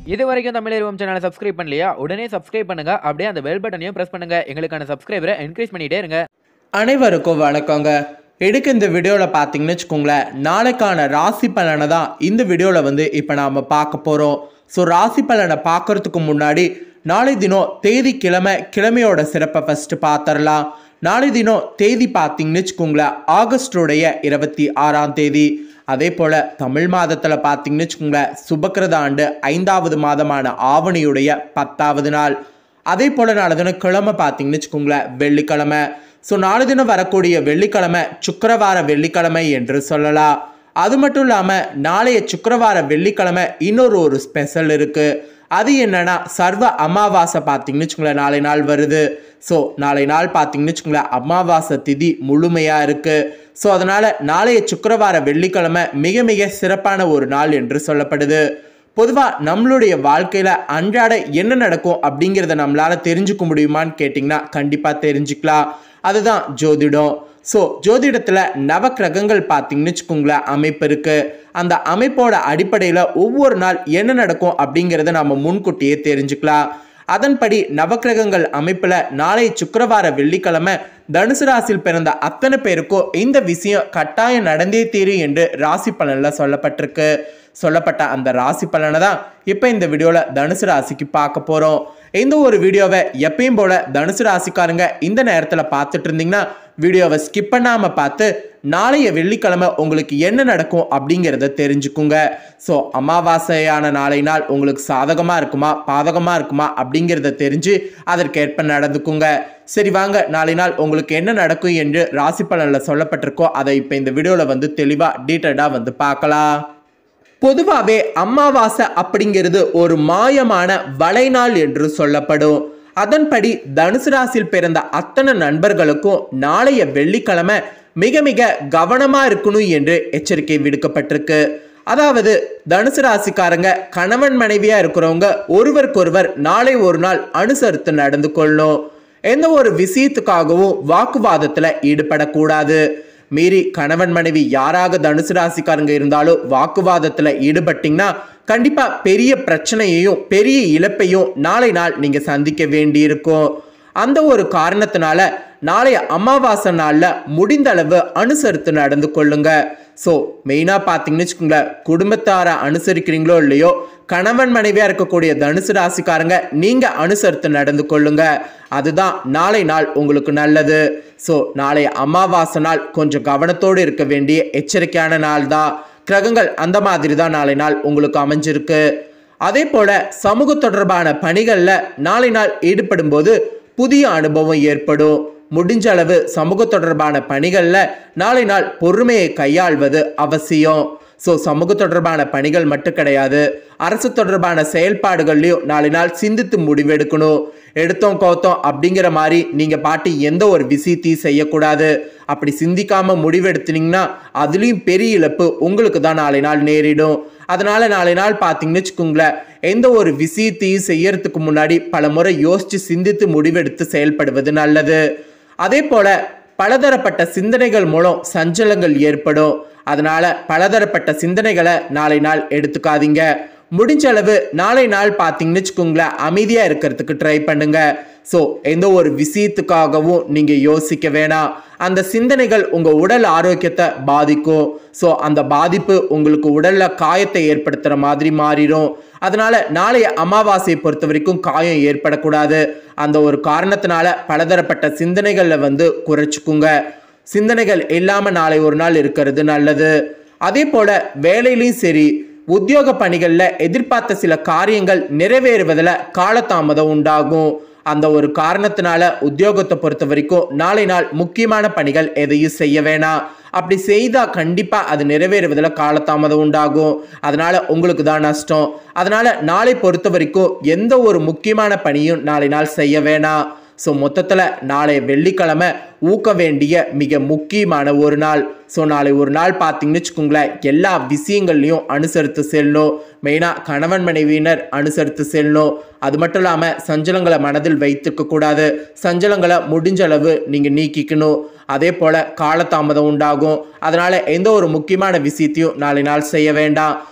இது வரைக்கும் தமிழ் சேனலை சப்ஸ்கிரைப் பண்ணலையா உடனே சப்ஸ்கிரைப் பண்ணுங்க அப்படியே அந்த பெல் பட்டனையும் பிரஸ் பண்ணுங்க எங்களுக்கான சப்ஸ்கிரைபரை என்கரேஜ் பண்ணிட்டே இருங்க அனைவருக்கும் வணக்கங்க எடுக்க இந்த வீடியோவில் பார்த்தீங்கன்னு வச்சுக்கோங்களேன் நாளைக்கான ராசி பலனை தான் இந்த வீடியோவில் வந்து இப்போ நாம் பார்க்க போகிறோம் ஸோ ராசி பலனை பார்க்கறதுக்கு முன்னாடி நாளை தினம் தேதி கிழமை கிழமையோட சிறப்பை ஃபஸ்ட்டு பார்த்துடலாம் நாளை தினம் தேதி பார்த்தீங்கன்னு வச்சுக்கோங்களேன் ஆகஸ்டோடைய இருபத்தி ஆறாம் தேதி அதே போல் தமிழ் மாதத்தில் பார்த்தீங்கன்னு வச்சுக்கோங்களேன் சுபக்கிரத ஆண்டு ஐந்தாவது மாதமான ஆவணியுடைய பத்தாவது நாள் அதே போல் நாளை தினம் கிழமை பார்த்தீங்கன்னு வச்சுக்கோங்களேன் வெள்ளிக்கிழமை ஸோ நாளை தினம் வரக்கூடிய வெள்ளிக்கிழமை சுக்கிரவார வெள்ளிக்கிழமை என்று சொல்லலாம் அது மட்டும் இல்லாமல் நாளைய சுக்கிரவார வெள்ளிக்கிழமை இன்னொரு ஒரு ஸ்பெஷல் இருக்குது அது என்னன்னா சர்வ அமாவாசை பார்த்தீங்கன்னு வச்சுக்கோங்களேன் நாளை நாள் வருது ஸோ நாளை நாள் பார்த்தீங்கன்னு வச்சுக்கோங்களேன் அமாவாசை திதி முழுமையாக இருக்குது ஸோ அதனால் நாளைய சுக்கிரவார வெள்ளிக்கிழமை மிக மிக சிறப்பான ஒரு நாள் என்று சொல்லப்படுது பொதுவாக நம்மளுடைய வாழ்க்கையில் அன்றாட என்ன நடக்கும் அப்படிங்கிறத நம்மளால் தெரிஞ்சுக்க முடியுமான்னு கேட்டிங்கன்னா கண்டிப்பாக தெரிஞ்சுக்கலாம் அதுதான் ஜோதிடம் ஸோ ஜோதிடத்தில் நவக்கிரகங்கள் பார்த்தீங்கன்னு வச்சுக்கோங்களேன் அமைப்பு இருக்குது அந்த அமைப்போட அடிப்படையில் ஒவ்வொரு நாள் என்ன நடக்கும் அப்படிங்கிறத நம்ம முன்கூட்டியே தெரிஞ்சுக்கலாம் அதன்படி நவக்கிரகங்கள் அமைப்பில் நாளை சுக்கிரவார வெள்ளிக்கிழமை தனுசு ராசியில் பிறந்த அத்தனை பேருக்கும் இந்த விஷயம் கட்டாயம் நடந்தே தீரும் என்று ராசி பலனில் சொல்லப்பட்டிருக்கு சொல்லப்பட்ட அந்த ராசி பலனை தான் இப்போ இந்த வீடியோவில் தனுசு ராசிக்கு பார்க்க போகிறோம் இந்த ஒரு வீடியோவை எப்பயும் போல தனுசு ராசிக்காரங்க இந்த நேரத்தில் பார்த்துட்டு இருந்தீங்கன்னா வீடியோவை ஸ்கிப் பண்ணாமல் பார்த்து நாளைய வெள்ளிக்கிழமை உங்களுக்கு என்ன நடக்கும் அப்படிங்கிறத தெரிஞ்சுக்குங்க ஸோ அமாவாசையான நாளை நாள் உங்களுக்கு சாதகமாக இருக்குமா பாதகமாக இருக்குமா அப்படிங்கிறத தெரிஞ்சு அதற்கேற்ப நடந்துக்குங்க சரி வாங்க நாளை நாள் உங்களுக்கு என்ன நடக்கும் என்று ராசி பலனில் சொல்லப்பட்டிருக்கோ அதை இப்போ இந்த வீடியோவில் வந்து தெளிவாக டீட்டெயிலாக வந்து பார்க்கலாம் பொதுவாகவே அமாவாசை அப்படிங்கிறது ஒரு மாயமான வளைநாள் என்று சொல்லப்படும் அதன்படி தனுசு ராசியில் பிறந்த அத்தனை நண்பர்களுக்கும் நாளைய வெள்ளிக்கிழமை மிக மிக கவனமா இருக்கணும் என்று எச்சரிக்கை விடுக்கப்பட்டிருக்கு அதாவது தனுசு ராசிக்காரங்க கணவன் மனைவியா இருக்கிறவங்க ஒருவருக்கொருவர் நாளை ஒரு நாள் அனுசரித்து நடந்து கொள்ளணும் எந்த ஒரு விஷயத்துக்காகவும் வாக்குவாதத்துல ஈடுபடக்கூடாது மீறி கணவன் மனைவி யாராக தனுசு ராசிக்காரங்க இருந்தாலும் வாக்குவாதத்தில் ஈடுபட்டீங்கன்னா கண்டிப்பாக பெரிய பிரச்சனையையும் பெரிய இழப்பையும் நாளை நாள் நீங்கள் சந்திக்க வேண்டியிருக்கும் அந்த ஒரு காரணத்தினால நாளைய அமாவாசை நாளில் முடிந்த அளவு அனுசரித்து நடந்து கொள்ளுங்க ஸோ மெயினாக பார்த்தீங்கன்னு வச்சுக்கோங்களேன் குடும்பத்தாரை அனுசரிக்கிறீங்களோ இல்லையோ கணவன் மனைவியாக இருக்கக்கூடிய தனுசு ராசிக்காரங்க நீங்கள் அனுசரித்து நடந்து கொள்ளுங்க அதுதான் நாளை நாள் உங்களுக்கு நல்லது ஸோ நாளை அமாவாசை நாள் கொஞ்சம் கவனத்தோடு இருக்க வேண்டிய எச்சரிக்கையான நாள் தான் கிரகங்கள் அந்த மாதிரி தான் நாளை நாள் உங்களுக்கு அமைஞ்சிருக்கு அதே போல சமூக தொடர்பான பணிகளில் நாளை நாள் ஈடுபடும் போது புதிய அனுபவம் ஏற்படும் முடிஞ்ச அளவு சமூக தொடர்பான பணிகளில் நாளை நாள் பொறுமையை கையாள்வது அவசியம் ஸோ சமூக தொடர்பான பணிகள் மட்டும் கிடையாது அரசு தொடர்பான செயல்பாடுகள்லையும் நாளை நாள் சிந்தித்து முடிவெடுக்கணும் எடுத்தோம் கோத்தோம் அப்படிங்கிற மாதிரி நீங்கள் பாட்டு எந்த ஒரு விஷயத்தையும் செய்யக்கூடாது அப்படி சிந்திக்காம முடிவெடுத்தீங்கன்னா அதுலேயும் பெரிய இழப்பு உங்களுக்கு தான் நாளை நாள் நேரிடும் அதனால நாளை நாள் பார்த்தீங்கன்னு வச்சுக்கோங்களேன் எந்த ஒரு விஷயத்தையும் செய்யறதுக்கு முன்னாடி பல முறை யோசித்து சிந்தித்து முடிவெடுத்து செயல்படுவது நல்லது அதே போல பலதரப்பட்ட சிந்தனைகள் மூலம் சஞ்சலங்கள் ஏற்படும் அதனால பலதரப்பட்ட சிந்தனைகளை நாளை நாள் எடுத்துக்காதீங்க முடிஞ்ச அளவு நாளை நாள் பார்த்தீங்கன்னு வச்சுக்கோங்களேன் அமைதியாக இருக்கிறதுக்கு ட்ரை பண்ணுங்க ஸோ எந்த ஒரு விஷயத்துக்காகவும் நீங்கள் யோசிக்க வேணாம் அந்த சிந்தனைகள் உங்கள் உடல் ஆரோக்கியத்தை பாதிக்கும் ஸோ அந்த பாதிப்பு உங்களுக்கு உடலில் காயத்தை ஏற்படுத்துகிற மாதிரி மாறிடும் அதனால நாளைய அமாவாசையை பொறுத்த வரைக்கும் காயம் ஏற்படக்கூடாது அந்த ஒரு காரணத்தினால பலதரப்பட்ட சிந்தனைகளில் வந்து குறைச்சிக்குங்க சிந்தனைகள் இல்லாமல் நாளை ஒரு நாள் இருக்கிறது நல்லது அதே போல் வேலையிலையும் சரி உத்தியோக பணிகளில் எதிர்பார்த்த சில காரியங்கள் நிறைவேறுவதில் காலதாமதம் உண்டாகும் அந்த ஒரு காரணத்தினால உத்தியோகத்தை பொறுத்த வரைக்கும் நாளை நாள் முக்கியமான பணிகள் எதையும் செய்ய வேணாம் அப்படி செய்தால் கண்டிப்பாக அது நிறைவேறுவதில் காலதாமதம் உண்டாகும் அதனால உங்களுக்கு தான் நஷ்டம் அதனால நாளை பொறுத்த வரைக்கும் எந்த ஒரு முக்கியமான பணியும் நாளை நாள் செய்ய வேணாம் ஸோ மொத்தத்தில் நாளை வெள்ளிக்கிழமை ஊக்க வேண்டிய மிக முக்கியமான ஒரு நாள் ஸோ நாளை ஒரு நாள் பார்த்தீங்கன்னு வச்சுக்கோங்களேன் எல்லா விஷயங்கள்லையும் அனுசரித்து செல்லணும் மெயினாக கணவன் மனைவியினர் அனுசரித்து செல்லணும் அது மட்டும் இல்லாமல் சஞ்சலங்களை மனதில் வைத்துக்க கூடாது சஞ்சலங்களை முடிஞ்ச அளவு நீங்கள் நீக்கிக்கணும் அதே போல் காலதாமதம் உண்டாகும் அதனால் எந்த ஒரு முக்கியமான விஷயத்தையும் நாளை நாள் செய்ய வேண்டாம்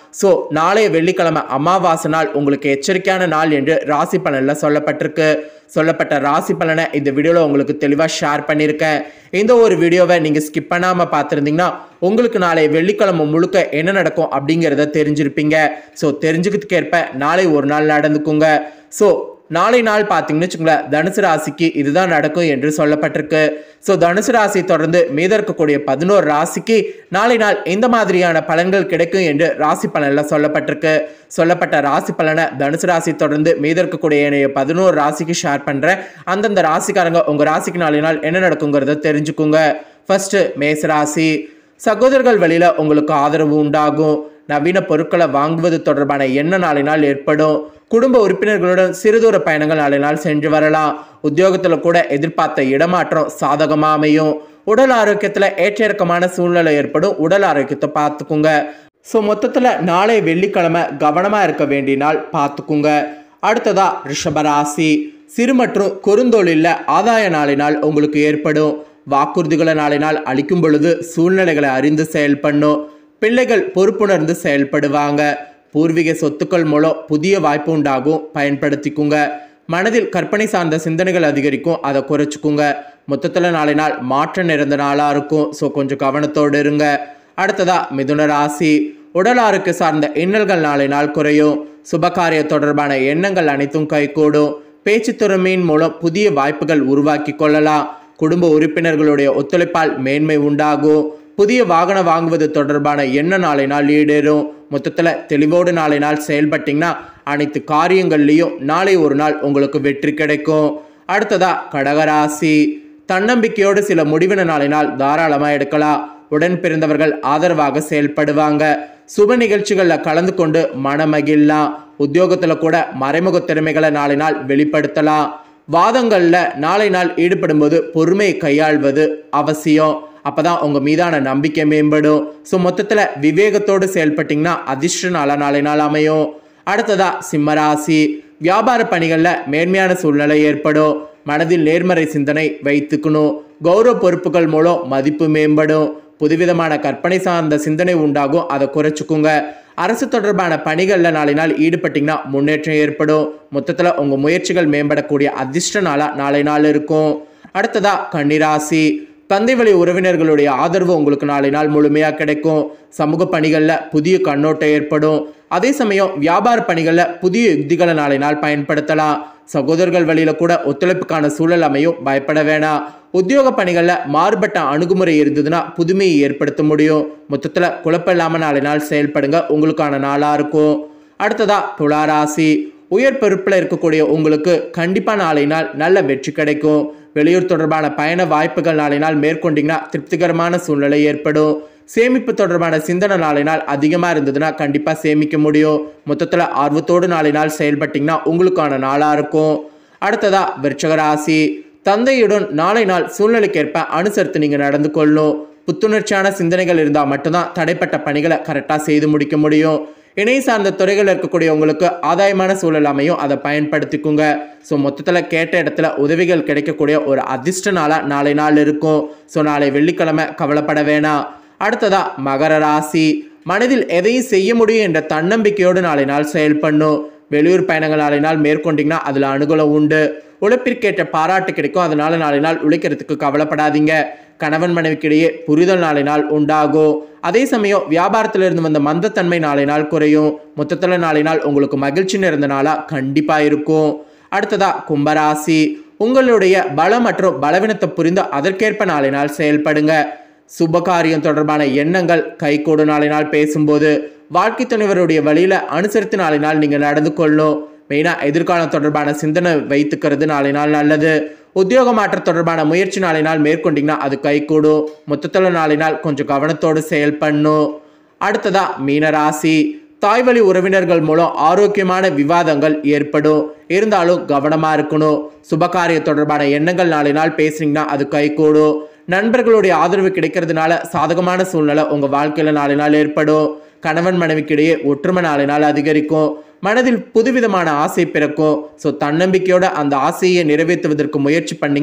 ஸோ நாளைய வெள்ளிக்கிழமை அமாவாசை நாள் உங்களுக்கு எச்சரிக்கையான நாள் என்று ராசி பலனில் சொல்லப்பட்டிருக்கு சொல்லப்பட்ட ராசி பலனை இந்த வீடியோவில் உங்களுக்கு தெளிவாக ஷேர் பண்ணியிருக்கேன் இந்த ஒரு வீடியோவை நீங்கள் ஸ்கிப் பண்ணாமல் பார்த்துருந்தீங்கன்னா உங்களுக்கு நாளை வெள்ளிக்கிழமை முழுக்க என்ன நடக்கும் அப்படிங்கிறத தெரிஞ்சிருப்பீங்க ஸோ தெரிஞ்சுக்கிறதுக்கு ஏற்ப நாளை ஒரு நாள் நடந்துக்குங்க ஸோ நாளை நாள் பார்த்தீங்கன்னு வச்சுக்கோங்களேன் தனுசு ராசிக்கு இதுதான் நடக்கும் என்று சொல்லப்பட்டிருக்கு ஸோ தனுசு ராசி தொடர்ந்து மீத இருக்கக்கூடிய பதினோரு ராசிக்கு நாளை நாள் இந்த மாதிரியான பலன்கள் கிடைக்கும் என்று ராசி பலனில் சொல்லப்பட்டிருக்கு சொல்லப்பட்ட ராசி பலனை தனுசு ராசி தொடர்ந்து மீத இருக்கக்கூடிய ஏனைய பதினோரு ராசிக்கு ஷேர் பண்ணுறேன் அந்தந்த ராசிக்காரங்க உங்கள் ராசிக்கு நாளை நாள் என்ன நடக்குங்கிறத தெரிஞ்சுக்குங்க ஃபர்ஸ்ட் மேச ராசி சகோதரர்கள் வழியில் உங்களுக்கு ஆதரவு உண்டாகும் நவீன பொருட்களை வாங்குவது தொடர்பான எண்ண நாளை நாள் ஏற்படும் குடும்ப உறுப்பினர்களுடன் சிறுதூர பயணங்கள் நாளை நாள் சென்று வரலாம் உத்தியோகத்தில் கூட எதிர்பார்த்த இடமாற்றம் சாதகமாக அமையும் உடல் ஆரோக்கியத்தில் ஏற்ற இறக்கமான சூழ்நிலை ஏற்படும் உடல் ஆரோக்கியத்தை பார்த்துக்குங்க ஸோ மொத்தத்தில் நாளை வெள்ளிக்கிழமை கவனமாக இருக்க வேண்டிய நாள் பார்த்துக்குங்க அடுத்ததா ரிஷபராசி சிறு மற்றும் குறுந்தொழிலில் ஆதாய நாளினால் உங்களுக்கு ஏற்படும் வாக்குறுதிகளை நாளினால் அளிக்கும் பொழுது சூழ்நிலைகளை அறிந்து செயல்படணும் பிள்ளைகள் பொறுப்புணர்ந்து செயல்படுவாங்க பூர்வீக சொத்துக்கள் மூலம் புதிய வாய்ப்பு உண்டாகும் பயன்படுத்திக்குங்க மனதில் கற்பனை சார்ந்த சிந்தனைகள் அதிகரிக்கும் அதை குறைச்சிக்குங்க மொத்தத்தில் நாளை நாள் மாற்றம் நிறைந்த நாளாக இருக்கும் ஸோ கொஞ்சம் கவனத்தோடு இருங்க அடுத்ததா மிதுன ராசி உடல் ஆரோக்கிய சார்ந்த இன்னல்கள் நாளை நாள் குறையும் சுபகாரிய தொடர்பான எண்ணங்கள் அனைத்தும் கைகூடும் பேச்சு திறமையின் மூலம் புதிய வாய்ப்புகள் உருவாக்கி கொள்ளலாம் குடும்ப உறுப்பினர்களுடைய ஒத்துழைப்பால் மேன்மை உண்டாகும் புதிய வாகனம் வாங்குவது தொடர்பான எண்ண நாளை நாள் ஈடேறும் மொத்தத்தில் தெளிவோடு நாளை நாள் செயல்பட்டீங்கன்னா அனைத்து காரியங்கள்லையும் நாளை ஒரு நாள் உங்களுக்கு வெற்றி கிடைக்கும் அடுத்ததா கடகராசி தன்னம்பிக்கையோடு சில முடிவின நாளை நாள் தாராளமாக எடுக்கலாம் உடன் பிறந்தவர்கள் ஆதரவாக செயல்படுவாங்க சுப நிகழ்ச்சிகளில் கலந்து கொண்டு மனமகிழலாம் உத்தியோகத்தில் கூட மறைமுக திறமைகளை நாளை நாள் வெளிப்படுத்தலாம் வாதங்களில் நாளை நாள் ஈடுபடும்போது பொறுமையை கையாள்வது அவசியம் அப்பதான் உங்க மீதான நம்பிக்கை மேம்படும் ஸோ மொத்தத்தில் விவேகத்தோடு செயல்பட்டீங்கன்னா அதிர்ஷ்ட நாளா நாளை நாள் அமையும் அடுத்ததா சிம்மராசி வியாபார பணிகளில் மேன்மையான சூழ்நிலை ஏற்படும் மனதில் நேர்மறை சிந்தனை வைத்துக்கணும் கௌரவ பொறுப்புகள் மூலம் மதிப்பு மேம்படும் புதுவிதமான கற்பனை சார்ந்த சிந்தனை உண்டாகும் அதை குறைச்சிக்குங்க அரசு தொடர்பான பணிகளில் நாளை நாள் ஈடுபட்டிங்கன்னா முன்னேற்றம் ஏற்படும் மொத்தத்தில் உங்கள் முயற்சிகள் மேம்படக்கூடிய அதிர்ஷ்ட நாளாக நாளை நாள் இருக்கும் அடுத்ததா கன்னிராசி தந்தை வழி உறவினர்களுடைய ஆதரவு உங்களுக்கு நாளை நாள் முழுமையாக கிடைக்கும் சமூக பணிகளில் புதிய கண்ணோட்டம் ஏற்படும் அதே சமயம் வியாபார பணிகளில் புதிய யுக்திகளை நாளை நாள் பயன்படுத்தலாம் சகோதரர்கள் வழியில் கூட ஒத்துழைப்புக்கான சூழல் அமையும் பயப்பட வேணாம் உத்தியோக பணிகளில் மாறுபட்ட அணுகுமுறை இருந்ததுன்னா புதுமையை ஏற்படுத்த முடியும் மொத்தத்தில் குழப்பம் இல்லாமல் நாளை நாள் செயல்படுங்க உங்களுக்கான நாளாக இருக்கும் அடுத்ததா துளாராசி உயர் பொறுப்பில் இருக்கக்கூடிய உங்களுக்கு கண்டிப்பாக நாளை நாள் நல்ல வெற்றி கிடைக்கும் வெளியூர் தொடர்பான பயண வாய்ப்புகள் நாளை நாள் மேற்கொண்டீங்கன்னா திருப்திகரமான சூழ்நிலை ஏற்படும் சேமிப்பு தொடர்பான சிந்தனை நாளை நாள் அதிகமாக இருந்ததுன்னா கண்டிப்பாக சேமிக்க முடியும் மொத்தத்தில் ஆர்வத்தோடு நாளை நாள் செயல்பட்டிங்கன்னா உங்களுக்கான நாளாக இருக்கும் அடுத்ததா விருச்சகராசி தந்தையுடன் நாளை நாள் சூழ்நிலைக்கேற்ப அனுசரித்து நீங்கள் நடந்து கொள்ளணும் புத்துணர்ச்சியான சிந்தனைகள் இருந்தால் மட்டும்தான் தடைப்பட்ட பணிகளை கரெக்டாக செய்து முடிக்க முடியும் இணை சார்ந்த துறைகள் இருக்கக்கூடிய உங்களுக்கு ஆதாயமான சூழல் அமையும் அதை பயன்படுத்திக்குங்க ஸோ மொத்தத்தில் கேட்ட இடத்துல உதவிகள் கிடைக்கக்கூடிய ஒரு அதிர்ஷ்ட நாளாக நாளை நாள் இருக்கும் ஸோ நாளை வெள்ளிக்கிழமை கவலைப்பட வேணாம் அடுத்ததா மகர ராசி மனதில் எதையும் செய்ய முடியும் என்ற தன்னம்பிக்கையோடு நாளை நாள் செயல்படணும் வெளியூர் பயணங்கள் நாளை நாள் மேற்கொண்டீங்கன்னா அதில் அனுகூலம் உண்டு உழைப்பிற்கேற்ற பாராட்டு கிடைக்கும் அதனால நாளை நாள் உழைக்கிறதுக்கு கவலைப்படாதீங்க கணவன் மனைவிக்கிடையே புரிதல் நாளை நாள் உண்டாகும் அதே சமயம் வியாபாரத்தில் இருந்து வந்த மந்தத்தன்மை நாளை நாள் குறையும் மொத்தத்தில் நாளை நாள் உங்களுக்கு மகிழ்ச்சி நிறைந்த நாளாக கண்டிப்பாக இருக்கும் அடுத்ததா கும்பராசி உங்களுடைய பலம் மற்றும் பலவீனத்தை புரிந்து அதற்கேற்ப நாளை நாள் செயல்படுங்க சுபகாரியம் தொடர்பான எண்ணங்கள் கைகூடு நாளை நாள் பேசும்போது வாழ்க்கை துணைவருடைய வழியில அனுசரித்து நாளை நாள் நீங்கள் நடந்து கொள்ளணும் மெயினாக எதிர்காலம் தொடர்பான சிந்தனை வைத்துக்கிறது நாளை நாள் நல்லது உத்தியோக மாற்ற தொடர்பான முயற்சி நாளை நாள் மேற்கொண்டீங்கன்னா அது கைகூடும் மொத்தத்தில் நாளை நாள் கொஞ்சம் கவனத்தோடு செயல்படணும் அடுத்ததா மீனராசி தாய்வழி உறவினர்கள் மூலம் ஆரோக்கியமான விவாதங்கள் ஏற்படும் இருந்தாலும் கவனமாக இருக்கணும் சுபகாரிய தொடர்பான எண்ணங்கள் நாளை நாள் பேசுனீங்கன்னா அது கைகூடும் நண்பர்களுடைய ஆதரவு கிடைக்கிறதுனால சாதகமான சூழ்நிலை உங்கள் வாழ்க்கையில் நாளை நாள் ஏற்படும் கணவன் மனைவிக்கிடையே ஒற்றுமை நாளை நாள் அதிகரிக்கும் மனதில் புதுவிதமான ஆசை பிறக்கும் ஸோ தன்னம்பிக்கையோட அந்த ஆசையை நிறைவேற்றுவதற்கு முயற்சி பண்ணிங்கன்னா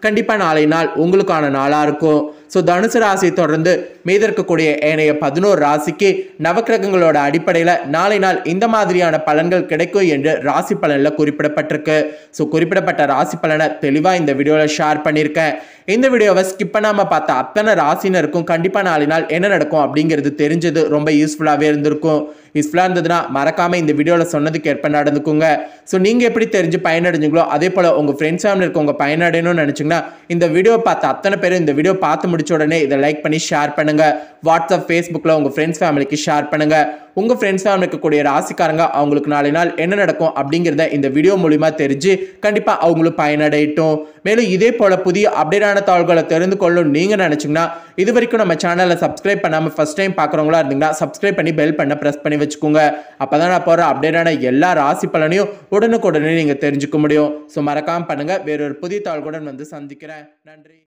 கண்டிப்பாக நாளை நாள் உங்களுக்கான நாளாக இருக்கும் ஸோ தனுசு ராசி தொடர்ந்து மீத இருக்கக்கூடிய ஏனைய பதினோரு ராசிக்கு நவக்கிரகங்களோட அடிப்படையில் நாளை நாள் இந்த மாதிரியான பலன்கள் கிடைக்கும் என்று ராசி பலனில் குறிப்பிடப்பட்டிருக்கு ஸோ குறிப்பிடப்பட்ட ராசி பலனை தெளிவாக இந்த வீடியோவில் ஷேர் பண்ணியிருக்கேன் இந்த வீடியோவை ஸ்கிப் பண்ணாமல் பார்த்த அத்தனை ராசினருக்கும் கண்டிப்பாக நாளை நாள் என்ன நடக்கும் அப்படிங்கிறது தெரிஞ்சது ரொம்ப யூஸ்ஃபுல்லாகவே இருந்திருக்கும் யூஸ்ஃபுல்லாக இருந்ததுன்னா மறக்காமல் இந்த வீடியோவில் சொன்னதுக்கு ஏற்ப நடந்துக்குங்க ஸோ நீங்கள் எப்படி தெரிஞ்சு பயனடைஞ்சுங்களோ அதே போல் உங்கள் ஃப்ரெண்ட்ஸ் ஃபேமிலி இருக்கவங்க பயனடையணும்னு நினச்சிங்கன்னா இந்த வீடியோ பார்த்த அத்தனை பேரும் இந்த வீடியோ பார்த்து முடிச்ச உடனே இதை லைக் பண்ணி ஷேர் பண்ணுங்கள் வாட்ஸ்அப் ஃபேஸ்புக்கில் உங்கள் ஃப்ரெண்ட்ஸ் ஃபேமிலிக்கு ஷேர் பண்ணுங்கள் உங்கள் ஃப்ரெண்ட்ஸ் ஃபேமிலி இருக்கக்கூடிய ராசிக்காரங்க அவங்களுக்கு நாளை நாள் என்ன நடக்கும் அப்படிங்கிறத இந்த வீடியோ மூலிமா தெரிஞ்சு கண்டிப்பாக அவங்களும் பயனடையட்டும் மேலும் இதே போல் புதிய அப்டேட்டான தாள்களை தெரிந்து கொள்ளணும் நீங்கள் நினச்சிங்கன்னா இது வரைக்கும் நம்ம சேனலை சப்ஸ்கிரைப் பண்ணாமல் ஃபஸ்ட் டைம் பார்க்குறவங்களா இருந்தீங்கன்னா சப்ஸ்கிரைப் பண்ணி பெல் பண்ண ப்ரெஸ் பண்ணி வச்சுக்கோங்க அப்போ தான் நான் போகிற அப்டேட்டான எல்லா ராசி பலனையும் உடனுக்குடனே நீங்கள் தெரிஞ்சுக்க முடியும் ஸோ மறக்காமல் பண்ணுங்கள் வேறொரு புதிய தாள்களுடன் வந்து சந்திக்கிறேன் நன்றி